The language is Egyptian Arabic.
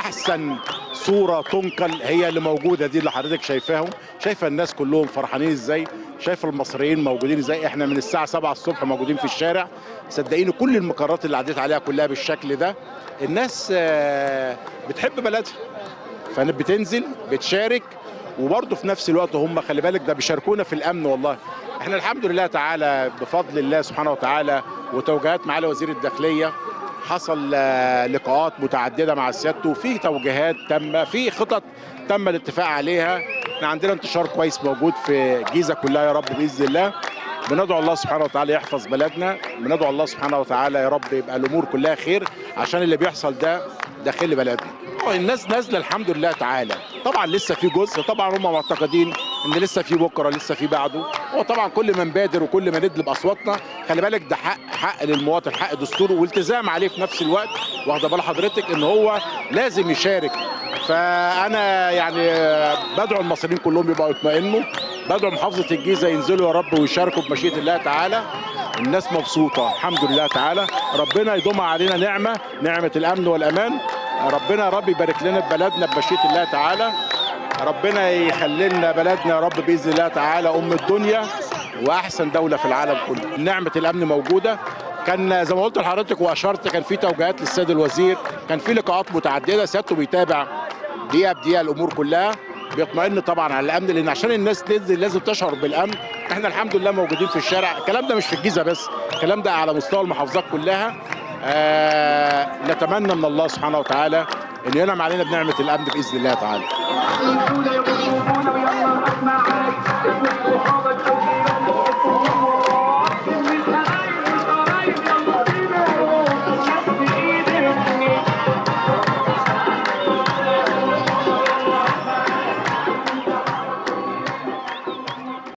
احسن صوره تنقل هي اللي موجوده دي اللي حضرتك شايفاهم شايفه الناس كلهم فرحانين ازاي شايف المصريين موجودين ازاي احنا من الساعه 7 الصبح موجودين في الشارع صدقيني كل المقرات اللي عديت عليها كلها بالشكل ده الناس آه، بتحب بلدها فبتنزل بتشارك وبرضه في نفس الوقت هم خلي بالك ده بيشاركونا في الامن والله احنا الحمد لله تعالى بفضل الله سبحانه وتعالى وتوجيهات معالي وزير الداخليه حصل آه، لقاءات متعدده مع سيادته وفي توجيهات تم في خطط تم الاتفاق عليها احنا عندنا انتشار كويس موجود في الجيزه كلها يا رب باذن الله بندعو الله سبحانه وتعالى يحفظ بلدنا بندعو الله سبحانه وتعالى يا رب يبقى الامور كلها خير عشان اللي بيحصل ده داخل بلدنا الناس نازله الحمد لله تعالى طبعا لسه في جزء طبعا هم معتقدين ان لسه في بكره لسه في بعده هو طبعا كل ما نبادر وكل ما ندلب اصواتنا خلي بالك ده حق حق للمواطن حق دستوري والتزام عليه في نفس الوقت واخده بال حضرتك ان هو لازم يشارك فانا يعني بدعو المصريين كلهم يبقوا يطمئنوا بدعو محافظه الجيزه ينزلوا يا رب ويشاركوا بمشيئه الله تعالى الناس مبسوطه الحمد لله تعالى ربنا يدومها علينا نعمه نعمه الامن والامان ربنا يا رب يبارك لنا في بلدنا بمشيئه الله تعالى ربنا يخلي لنا بلدنا يا رب باذن الله تعالى ام الدنيا واحسن دوله في العالم كله نعمه الامن موجوده كان زي ما قلت لحضرتك واشرت كان في توجيهات للسيد الوزير كان في لقاءات متعدده سيادته بيتابع دقيقه بدقيقه الامور كلها بيطمئن طبعا على الامن لان عشان الناس تنزل لازم تشعر بالامن احنا الحمد لله موجودين في الشارع الكلام ده مش في الجيزه بس الكلام ده على مستوى المحافظات كلها آه نتمنى من الله سبحانه وتعالى ان ينعم علينا بنعمه الامن باذن الله تعالى